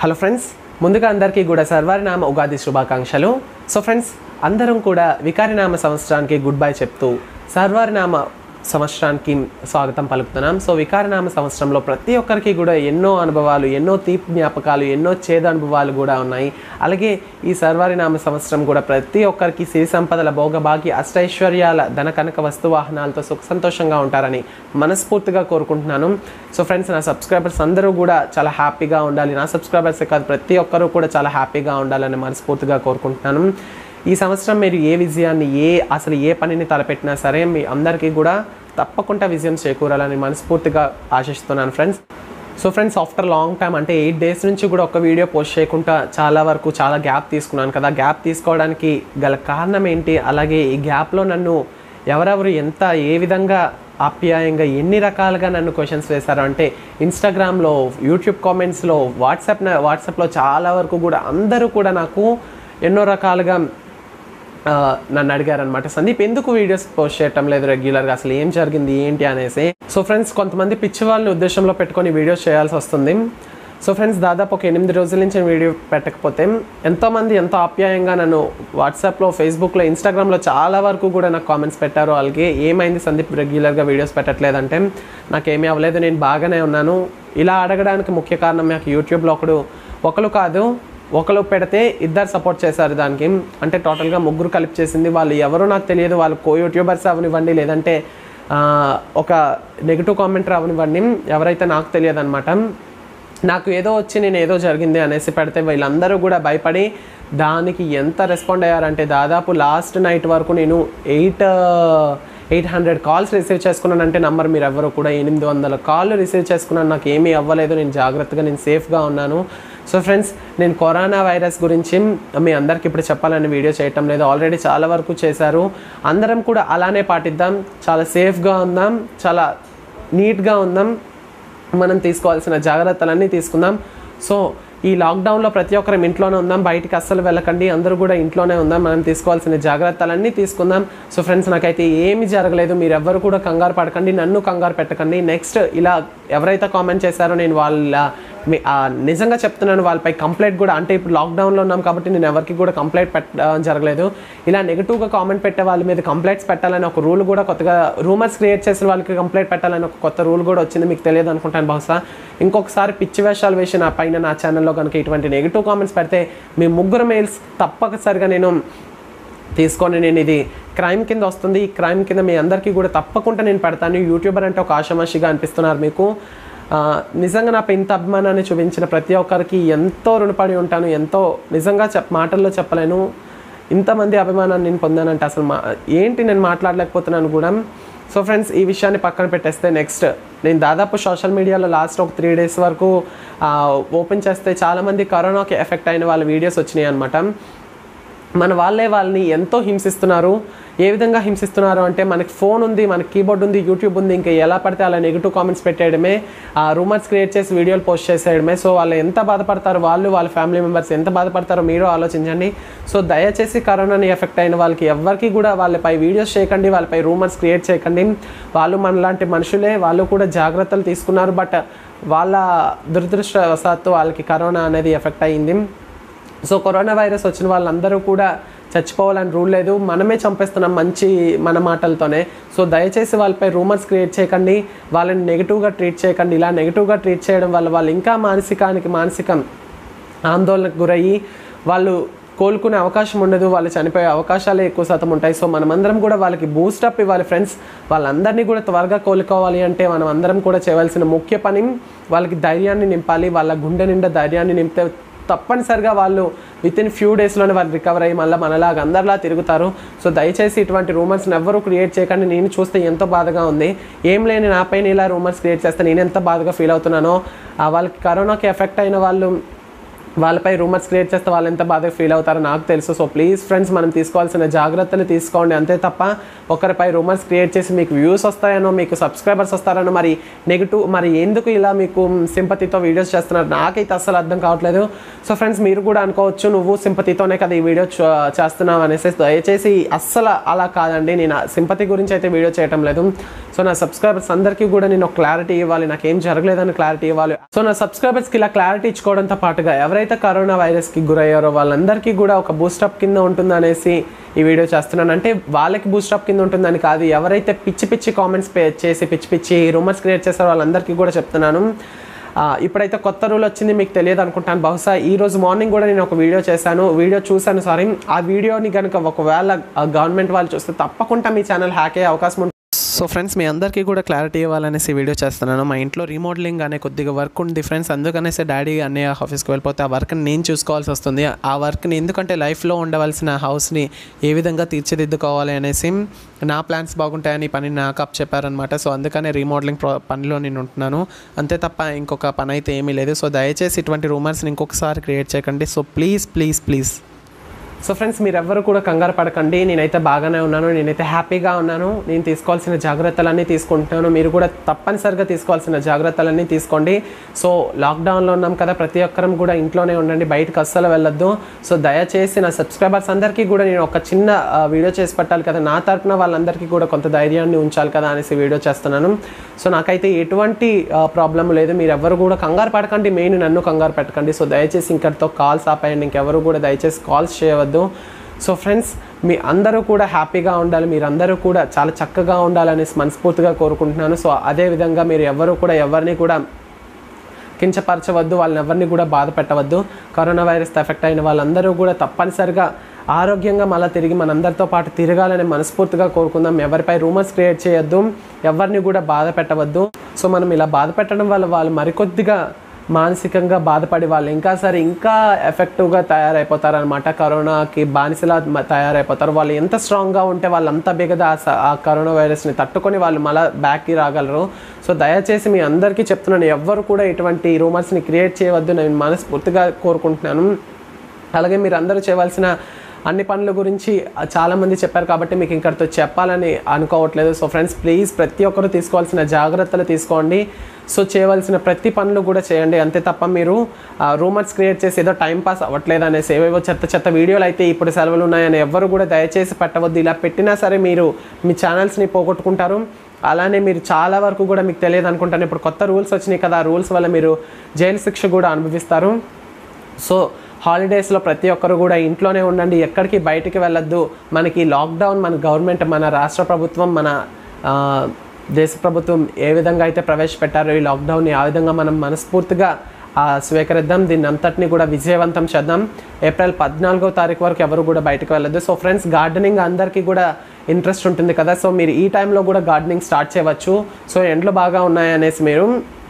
hello friends ముందుగా అందరికీ కూడా సర్వారినామ ఉగాది శుభాకాంక్షలు సో ఫ్రెండ్స్ అందరం కూడా వికారినామ సంవత్సరానికి గుడ్ బై చెప్తూ సర్వారినామ సంవత్సరానికి స్వాగతం పలుకుతున్నాం సో వికారనామ సంవత్సరంలో ప్రతి ఒక్కరికి కూడా ఎన్నో అనుభవాలు ఎన్నో తీపి జ్ఞాపకాలు ఎన్నో చేదు అనుభవాలు కూడా ఉన్నాయి అలాగే ఈ సర్వారినామ సంవత్సరం కూడా ప్రతి ఒక్కరికి సిరి సంపదల భోగభాగి అష్టైశ్వర్యాల ధన కనక వస్తు వాహనాలతో సుఖ సంతోషంగా ఉంటారని మనస్ఫూర్తిగా కోరుకుంటున్నాను సో ఫ్రెండ్స్ నా సబ్స్క్రైబర్స్ అందరూ కూడా చాలా హ్యాపీగా ఉండాలి నా సబ్స్క్రైబర్సే కాదు ప్రతి ఒక్కరూ కూడా చాలా హ్యాపీగా ఉండాలని మనస్ఫూర్తిగా కోరుకుంటున్నాను ఈ సంవత్సరం మీరు ఏ విజయాన్ని ఏ అసలు ఏ పనిని తలపెట్టినా సరే మీ అందరికీ కూడా తప్పకుండా విజయం చేకూరాలని మనస్ఫూర్తిగా ఆశిస్తున్నాను friends so friends after long time అంటే ఎయిట్ డేస్ నుంచి కూడా ఒక వీడియో పోస్ట్ చేయకుండా చాలా వరకు చాలా గ్యాప్ తీసుకున్నాను కదా గ్యాప్ తీసుకోవడానికి గల కారణం ఏంటి అలాగే ఈ గ్యాప్లో నన్ను ఎవరెవరు ఎంత ఏ విధంగా ఆప్యాయంగా ఎన్ని రకాలుగా నన్ను క్వశ్చన్స్ వేశారు అంటే ఇన్స్టాగ్రామ్లో యూట్యూబ్ కామెంట్స్లో వాట్సాప్ వాట్సాప్లో చాలా వరకు కూడా అందరూ కూడా నాకు ఎన్నో రకాలుగా ఆ, నన్ను అడిగారనమాట సందీప్ ఎందుకు వీడియోస్ పోస్ట్ చేయటం లేదు రెగ్యులర్గా అసలు ఏం జరిగింది ఏంటి అనేసి సో ఫ్రెండ్స్ కొంతమంది పిచ్చి వాళ్ళని ఉద్దేశంలో పెట్టుకొని వీడియోస్ చేయాల్సి వస్తుంది సో ఫ్రెండ్స్ దాదాపు ఒక ఎనిమిది రోజుల నుంచి నేను వీడియో పెట్టకపోతే ఎంతోమంది ఎంతో ఆప్యాయంగా నన్ను వాట్సాప్లో ఫేస్బుక్లో ఇన్స్టాగ్రామ్లో చాలా వరకు కూడా నాకు కామెంట్స్ పెట్టారు అలాగే ఏమైంది సందీప్ రెగ్యులర్గా వీడియోస్ పెట్టట్లేదంటే నాకేమీ అవ్వలేదు నేను బాగానే ఉన్నాను ఇలా అడగడానికి ముఖ్య కారణం నాకు యూట్యూబ్లో ఒకడు ఒకరు కాదు ఒకరు పెడితే ఇద్దరు సపోర్ట్ చేశారు దానికి అంటే టోటల్గా ముగ్గురు కలిపి చేసింది వాళ్ళు ఎవరో నాకు తెలియదు వాళ్ళు కో యూట్యూబర్స్ అవనివ్వండి లేదంటే ఆ, ఒక నెగిటివ్ కామెంటర్ అవనివ్వండి ఎవరైతే నాకు తెలియదు అనమాట నాకు ఏదో వచ్చి నేను ఏదో జరిగింది అనేసి పెడితే వీళ్ళందరూ కూడా భయపడి దానికి ఎంత రెస్పాండ్ అయ్యారంటే దాదాపు లాస్ట్ నైట్ వరకు నేను eight eight hundred calls receive చేసుకున్నానంటే నంబర్ మీరు ఎవరు కూడా ఎనిమిది వందల కాళ్ళు రిసీవ్ చేసుకున్నాను నాకు ఏమీ అవ్వలేదు నేను జాగ్రత్తగా నేను సేఫ్గా ఉన్నాను సో ఫ్రెండ్స్ నేను కరోనా వైరస్ గురించి మీ అందరికి ఇప్పుడు చెప్పాలని వీడియో చేయటం లేదు ఆల్రెడీ చాలా వరకు చేశారు అందరం కూడా అలానే పాటిద్దాం చాలా సేఫ్గా ఉందాం చాలా నీట్గా ఉందాం మనం తీసుకోవాల్సిన జాగ్రత్తలన్నీ తీసుకుందాం సో ఈ లాక్డౌన్లో ప్రతి ఒక్కరం ఇంట్లోనే ఉందాం బయటికి అస్సలు వెళ్ళకండి అందరూ కూడా ఇంట్లోనే ఉందాం మనం తీసుకోవాల్సిన జాగ్రత్తలన్నీ తీసుకుందాం సో ఫ్రెండ్స్ నాకైతే ఏమీ జరగలేదు మీరు ఎవ్వరు కూడా కంగారు పడకండి నన్ను కంగారు పెట్టకండి నెక్స్ట్ ఇలా ఎవరైతే కామెంట్ చేశారో నేను వాళ్ళ మీ- ఆ, నిజంగా చెప్తున్నాను వాళ్ళపై కంప్లైంట్ కూడా అంటే ఇప్పుడు లాక్డౌన్లో ఉన్నాం కాబట్టి నేను ఎవరికి కూడా కంప్లైంట్ పెట్టడం జరగలేదు ఇలా నెగిటివ్గా కామెంట్ పెట్టే వాళ్ళ మీద కంప్లైంట్స్ పెట్టాలని ఒక రూల్ కూడా కొత్తగా రూమర్స్ క్రియేట్ చేసిన వాళ్ళకి కంప్లైంట్ పెట్టాలని ఒక కొత్త రూల్ కూడా వచ్చింది మీకు తెలియదు అనుకుంటాను బహుశా ఇంకొకసారి పిచ్చి వేషాలు వేసి నా పైన నా ఛానల్లో కనుక ఇటువంటి నెగిటివ్ కామెంట్స్ పెడితే మీ ముగ్గురు మెయిల్స్ తప్పనిసరిగా నేను తీసుకొని నేను ఇది క్రైమ్ కింద వస్తుంది ఈ క్రైమ్ కింద మీ అందరికీ కూడా తప్పకుండా నేను పెడతాను యూట్యూబర్ అంటే ఒక ఆషామాషిగా అనిపిస్తున్నారు మీకు ఆ, నిజంగా నాపై ఇంత అభిమానాన్ని చూపించిన ప్రతి ఒక్కరికి ఎంతో రుణపడి ఉంటాను ఎంతో నిజంగా చెప్ మాటల్లో చెప్పలేను ఇంతమంది అభిమానాన్ని నేను పొందానంటే అసలు మా ఏంటి నేను మాట్లాడలేకపోతున్నాను కూడా సో ఫ్రెండ్స్ ఈ విషయాన్ని పక్కన పెట్టేస్తే నెక్స్ట్ నేను దాదాపు సోషల్ మీడియాలో లాస్ట్ ఒక త్రీ డేస్ వరకు ఓపెన్ చేస్తే చాలామంది కరోనాకి ఎఫెక్ట్ అయిన వాళ్ళ వీడియోస్ వచ్చినాయి అనమాట మన వాళ్ళే వాళ్ళని ఎంతో హింసిస్తున్నారు ఏ విధంగా హింసిస్తున్నారు అంటే మనకి ఫోన్ ఉంది మనకి కీబోర్డ్ ఉంది యూట్యూబ్ ఉంది ఇంకా ఎలా పడితే అలా నెగిటివ్ కామెంట్స్ పెట్టేయడమే ఆ రూమర్స్ క్రియేట్ చేసి వీడియోలు పోస్ట్ చేసేయడమే సో వాళ్ళు ఎంత బాధపడతారు వాళ్ళు వాళ్ళ ఫ్యామిలీ మెంబర్స్ ఎంత బాధపడతారో మీరు ఆలోచించండి సో దయచేసి కరోనాని ఎఫెక్ట్ అయిన వాళ్ళకి ఎవరికి కూడా వాళ్ళపై వీడియోస్ చేయకండి వాళ్ళపై రూమర్స్ క్రియేట్ చేయకండి వాళ్ళు మనలాంటి మనుషులే వాళ్ళు కూడా జాగ్రత్తలు తీసుకున్నారు బట్ వాళ్ళ దురదృష్టవశాత్తు వాళ్ళకి కరోనా అనేది ఎఫెక్ట్ అయ్యింది సో కరోనా వైరస్ వచ్చిన వాళ్ళందరూ కూడా చచ్చిపోవాలని రూల్ లేదు మనమే చంపేస్తున్నాం మంచి మన మాటలతోనే సో దయచేసి వాళ్ళపై రూమర్స్ క్రియేట్ చేయకండి వాళ్ళని నెగిటివ్గా ట్రీట్ చేయకండి ఇలా నెగిటివ్గా ట్రీట్ చేయడం వల్ల వాళ్ళు ఇంకా మానసికానికి మానసికం ఆందోళనకు గురయ్యి వాళ్ళు కోలుకునే అవకాశం ఉండదు వాళ్ళు చనిపోయే అవకాశాలే ఎక్కువ శాతం ఉంటాయి సో మనమందరం కూడా వాళ్ళకి బూస్టప్ ఇవ్వాలి ఫ్రెండ్స్ వాళ్ళందరినీ కూడా త్వరగా కోలుకోవాలి అంటే మనం అందరం కూడా చేయవలసిన ముఖ్య పని వాళ్ళకి ధైర్యాన్ని నింపాలి వాళ్ళ గుండె నిండా ధైర్యాన్ని నింపితే తప్పనిసరిగా వాళ్ళు విత్ ఇన్ ఫ్యూ డేస్లోనే వాళ్ళు రికవర్ అయ్యి మళ్ళీ మనలాగా అందరిలా తిరుగుతారు సో దయచేసి ఇటువంటి రూమర్స్ని ఎవ్వరూ క్రియేట్ చేయకండి నేను చూస్తే ఎంతో బాధగా ఉంది ఏం లేని నా పైన ఇలా రూమర్స్ క్రియేట్ చేస్తే నేను ఎంత బాధగా ఫీల్ అవుతున్నానో ఆ వాళ్ళకి కరోనాకి ఎఫెక్ట్ అయిన వాళ్ళు వాళ్ళపై రూమర్స్ క్రియేట్ చేస్తే వాళ్ళు ఎంత బాధగా ఫీల్ అవుతారో నాకు తెలుసు సో ప్లీజ్ ఫ్రెండ్స్ మనం తీసుకోవాల్సిన జాగ్రత్తలు తీసుకోండి అంతే తప్ప ఒకరిపై రూమర్స్ క్రియేట్ చేసి మీకు వ్యూస్ వస్తాయనో మీకు సబ్స్క్రైబర్స్ వస్తారనో మరి నెగిటివ్ మరి ఎందుకు ఇలా మీకు సింపతితో వీడియోస్ చేస్తున్నారు నాకైతే అస్సలు అర్థం కావట్లేదు సో ఫ్రెండ్స్ మీరు కూడా అనుకోవచ్చు నువ్వు సింపతితోనే కదా ఈ వీడియో చూ- చేస్తున్నావు అనేసి దయచేసి అస్సలు అలా కాదండి నేను సింపతి గురించి అయితే వీడియో చేయటం లేదు సో నా సబ్స్క్రైబర్స్ అందరికీ కూడా నేను ఒక క్లారిటీ ఇవ్వాలి నాకు ఏం జరగలేదని క్లారిటీ ఇవ్వాలి సో నా సబ్స్క్రైబర్స్కి ఇలా క్లారిటీ ఇచ్చుకోవడంతో పాటుగా ఎవరైతే కరోనా వైరస్కి గురయ్యారో వాళ్ళందరికీ కూడా ఒక బూస్టప్ కింద ఉంటుంది అనేసి ఈ వీడియో చేస్తున్నాను అంటే వాళ్ళకి బూస్టప్ కింద ఉంటుందని కాదు ఎవరైతే పిచ్చి పిచ్చి కామెంట్స్ చేసి పిచ్చి పిచ్చి రూమర్స్ క్రియేట్ చేస్తారో వాళ్ళందరికీ కూడా చెప్తున్నాను ఆ, ఇప్పుడైతే కొత్త రూల్ వచ్చింది మీకు తెలియదు అనుకుంటాను బహుశా ఈ రోజు మార్నింగ్ కూడా నేను ఒక వీడియో చేశాను వీడియో చూశాను సారీ ఆ వీడియోని కనుక ఒకవేళ గవర్నమెంట్ వాళ్ళు చూస్తే తప్పకుండా మీ ఛానల్ హ్యాక్ అయ్యే అవకాశం ఉంటుంది సో ఫ్రెండ్స్ మీ అందరికీ కూడా క్లారిటీ ఇవ్వాలనేసి వీడియో చేస్తున్నాను మా ఇంట్లో రీమోడలింగ్ అనే కొద్దిగా వర్క్ ఉంది ఫ్రెండ్స్ అందుకనేసి డాడీ అన్నయ్య ఆఫీస్కి వెళ్ళిపోతే ఆ వర్క్ని నేను చూసుకోవాల్సి వస్తుంది ఆ వర్క్ని ఎందుకంటే లైఫ్లో ఉండవలసిన హౌస్ని ఏ విధంగా తీర్చిదిద్దుకోవాలి అనేసి నా ప్లాన్స్ బాగుంటాయని ఈ పని నాకు అప్ చెప్పారనమాట సో అందుకనే రీమోడలింగ్ ప్రో పనిలో నేను ఉంటున్నాను అంతే తప్ప ఇంకొక పని అయితే ఏమీ లేదు సో దయచేసి ఇటువంటి రూమర్స్ని ఇంకొకసారి క్రియేట్ చేయకండి so please please please so friends మీరు ఎవ్వరు కూడా కంగారు పడకండి నేనైతే బాగానే ఉన్నాను నేనైతే హ్యాపీగా ఉన్నాను నేను తీసుకోవాల్సిన జాగ్రత్తలన్నీ తీసుకుంటున్నాను మీరు కూడా తప్పనిసరిగా తీసుకోవాల్సిన జాగ్రత్తలన్నీ తీసుకోండి సో లాక్డౌన్లో ఉన్నాం కదా ప్రతి ఒక్కరం కూడా ఇంట్లోనే ఉండండి బయటకు అస్సలు వెళ్ళొద్దు సో దయచేసి నా సబ్స్క్రైబర్స్ అందరికీ కూడా నేను ఒక చిన్న ఆ, వీడియో చేసి పెట్టాలి కదా నా తరపున వాళ్ళందరికీ కూడా కొంత ధైర్యాన్ని ఉంచాలి కదా అనేసి వీడియో చేస్తున్నాను సో నాకైతే ఎటువంటి ప్రాబ్లం లేదు మీరు ఎవరు కూడా కంగారు పడకండి మెయిన్ నన్ను కంగారు పెట్టకండి సో దయచేసి ఇంకటితో కాల్స్ ఆపేయండి ఇంకెవరు కూడా దయచేసి కాల్స్ చేయవద్దు సో ఫ్రెండ్స్ మీ అందరూ కూడా హ్యాపీగా ఉండాలి మీరందరూ కూడా చాలా చక్కగా ఉండాలనేసి మనస్ఫూర్తిగా కోరుకుంటున్నాను సో అదే విధంగా మీరు ఎవరు కూడా ఎవరిని కూడా కించపరచవద్దు వాళ్ళని ఎవరిని కూడా బాధ పెట్టవద్దు కరోనా వైరస్ ఎఫెక్ట్ అయిన వాళ్ళందరూ కూడా తప్పనిసరిగా ఆరోగ్యంగా మళ్ళీ తిరిగి మనందరితో పాటు తిరగాలని మనస్ఫూర్తిగా కోరుకుందాం ఎవరిపై రూమర్స్ క్రియేట్ చేయొద్దు ఎవరిని కూడా బాధ పెట్టవద్దు సో మనం ఇలా బాధ పెట్టడం వల్ల వాళ్ళు మరికొద్దిగా మానసికంగా బాధపడి వాళ్ళు ఇంకా సరే ఇంకా ఎఫెక్టివ్గా తయారైపోతారనమాట కరోనాకి బానిసలా మ- తయారైపోతారు వాళ్ళు ఎంత స్ట్రాంగ్గా ఉంటే వాళ్ళు అంత బిగద ఆ స- ఆ కరోనా వైరస్ని తట్టుకొని వాళ్ళు మళ్ళీ బ్యాక్కి రాగలరు సో దయచేసి మీ అందరికీ చెప్తున్నాను ఎవ్వరు కూడా ఇటువంటి రూమర్స్ని క్రియేట్ చేయవద్దు నేను మనస్ఫూర్తిగా కోరుకుంటున్నాను అలాగే మీరు అందరూ చేయవలసిన అన్ని పనుల గురించి చాలామంది చెప్పారు కాబట్టి మీకు ఇంకటితో చెప్పాలని అనుకోవట్లేదు సో ఫ్రెండ్స్ ప్లీజ్ ప్రతి ఒక్కరు తీసుకోవాల్సిన జాగ్రత్తలు తీసుకోండి సో చేయవలసిన ప్రతి పనులు కూడా చేయండి అంతే తప్ప మీరు రూమర్స్ క్రియేట్ చేసి ఏదో టైం పాస్ అవ్వట్లేదు అనేసి ఏవేవో చెత్త చెత్త వీడియోలు అయితే ఇప్పుడు సెలవులు ఉన్నాయని ఎవ్వరు కూడా దయచేసి పెట్టవద్దు ఇలా పెట్టినా సరే మీరు మీ ఛానల్స్ని పోగొట్టుకుంటారు అలానే మీరు చాలా వరకు కూడా మీకు తెలియదు అనుకుంటాను ఇప్పుడు కొత్త రూల్స్ వచ్చినాయి కదా ఆ రూల్స్ వల్ల మీరు జైలు శిక్ష కూడా అనుభవిస్తారు సో హాలిడేస్లో ప్రతి ఒక్కరు కూడా ఇంట్లోనే ఉండండి ఎక్కడికి బయటికి వెళ్ళొద్దు మనకి లాక్డౌన్ మన గవర్నమెంట్ మన రాష్ట్ర ప్రభుత్వం మన ఆ, దేశ ప్రభుత్వం ఏ విధంగా అయితే ప్రవేశపెట్టారో ఈ లాక్డౌన్ని ఆ విధంగా మనం మనస్ఫూర్తిగా ఆ, స్వీకరిద్దాం దీన్ని అంతటిని కూడా విజయవంతం చేద్దాం ఏప్రిల్ పద్నాలుగో తారీఖు వరకు ఎవరు కూడా బయటకు వెళ్ళొద్దు సో ఫ్రెండ్స్ గార్డెనింగ్ అందరికీ కూడా ఇంట్రెస్ట్ ఉంటుంది కదా సో మీరు ఈ టైంలో కూడా గార్డెనింగ్ స్టార్ట్ చేయవచ్చు సో ఎండలు బాగా ఉన్నాయనేసి మీరు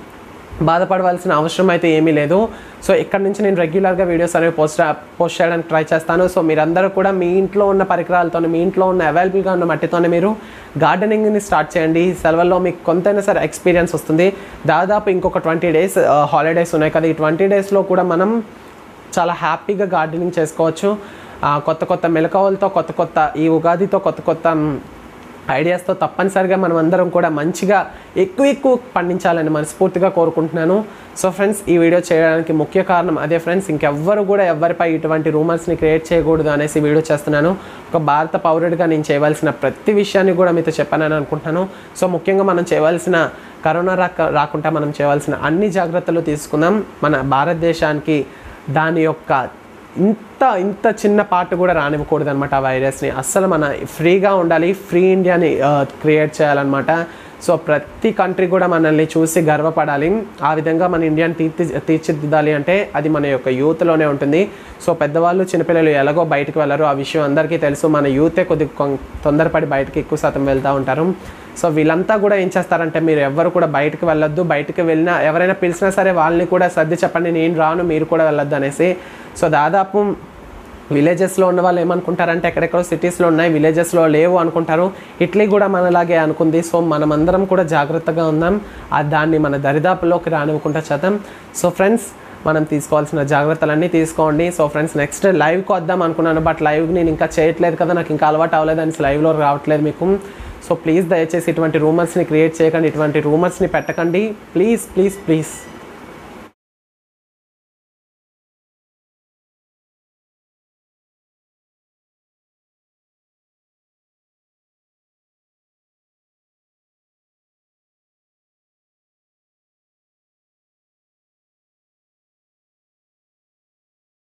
బాధపడవలసిన అవసరం అయితే ఏమీ లేదు సో ఇక్కడ నుంచి నేను రెగ్యులర్గా వీడియోస్ అనేవి పోస్ట్ పోస్ట్ చేయడానికి ట్రై చేస్తాను సో మీరందరూ కూడా మీ ఇంట్లో ఉన్న పరికరాలతో మీ ఇంట్లో ఉన్న అవైలబుల్గా ఉన్న మట్టితోనే మీరు గార్డెనింగ్ని స్టార్ట్ చేయండి ఈ సెలవుల్లో మీకు కొంతైనా సరే ఎక్స్పీరియన్స్ వస్తుంది దాదాపు ఇంకొక ట్వంటీ డేస్ హాలిడేస్ ఉన్నాయి కదా ఈ ట్వంటీ డేస్లో కూడా మనం చాలా హ్యాపీగా గార్డెనింగ్ చేసుకోవచ్చు ఆ, కొత్త కొత్త మెలకువలతో కొత్త కొత్త ఈ ఉగాదితో కొత్త కొత్త మ్, ఐడియాస్తో తప్పనిసరిగా మనం అందరం కూడా మంచిగా ఎక్కువ ఎక్కువ పండించాలని మనస్ఫూర్తిగా కోరుకుంటున్నాను సో ఫ్రెండ్స్ ఈ వీడియో చేయడానికి ముఖ్య కారణం అదే ఫ్రెండ్స్ ఇంకెవ్వరు కూడా ఎవరిపై ఇటువంటి రూమర్స్ని క్రియేట్ చేయకూడదు అనేసి వీడియో చేస్తున్నాను ఒక భారత పౌరుడిగా నేను చేయవలసిన ప్రతి విషయాన్ని కూడా మీతో చెప్పానని అనుకుంటున్నాను సో ముఖ్యంగా మనం చేయవలసిన కరోనా రాక రాకుండా మనం చేయవలసిన అన్ని జాగ్రత్తలు తీసుకుందాం మన భారతదేశానికి దాని యొక్క ఇంత ఇంత చిన్న పార్ట్ కూడా రానివ్వకూడదు అనమాట ఆ వైరస్ని అస్సలు మన ఫ్రీగా ఉండాలి ఫ్రీ ఇండియాని క్రియేట్ చేయాలన్నమాట సో ప్రతి కంట్రీ కూడా మనల్ని చూసి గర్వపడాలి ఆ విధంగా మన ఇండియాని తీర్చి తీర్చిదిద్దాలి అంటే అది మన యొక్క యూత్లోనే ఉంటుంది సో పెద్దవాళ్ళు చిన్నపిల్లలు ఎలాగో బయటకు వెళ్ళరు ఆ విషయం అందరికీ తెలుసు మన యూతే కొద్దిగా కొం- తొందరపడి బయటకి ఎక్కువ శాతం వెళ్తూ ఉంటారు సో వీళ్ళంతా కూడా ఏం చేస్తారంటే మీరు ఎవరు కూడా బయటకు వెళ్ళొద్దు బయటకు వెళ్ళినా ఎవరైనా పిలిచినా సరే వాళ్ళని కూడా సర్ది చెప్పండి నేను రాను మీరు కూడా వెళ్ళొద్దు అనేసి సో దాదాపు విలేజెస్లో ఉన్న వాళ్ళు ఏమనుకుంటారంటే ఎక్కడెక్కడో సిటీస్లో ఉన్నాయి విలేజెస్లో లేవు అనుకుంటారు ఇట్లీ కూడా మనలాగే అనుకుంది సో మనమందరం కూడా జాగ్రత్తగా ఉందాం ఆ దాన్ని మన దరిదాపులోకి రానివ్వకుండా చేద్దాం సో ఫ్రెండ్స్ మనం తీసుకోవాల్సిన జాగ్రత్తలన్నీ తీసుకోండి సో ఫ్రెండ్స్ నెక్స్ట్ లైవ్కి వద్దాం అనుకున్నాను బట్ లైవ్ నేను ఇంకా చేయట్లేదు కదా నాకు ఇంకా అలవాటు అవ్వలేదు అని లైవ్లో రావట్లేదు మీకు సో ప్లీజ్ దయచేసి ఇటువంటి రూమర్స్ని క్రియేట్ చేయకండి ఇటువంటి రూమర్స్ని పెట్టకండి ప్లీజ్ ప్లీజ్ ప్లీజ్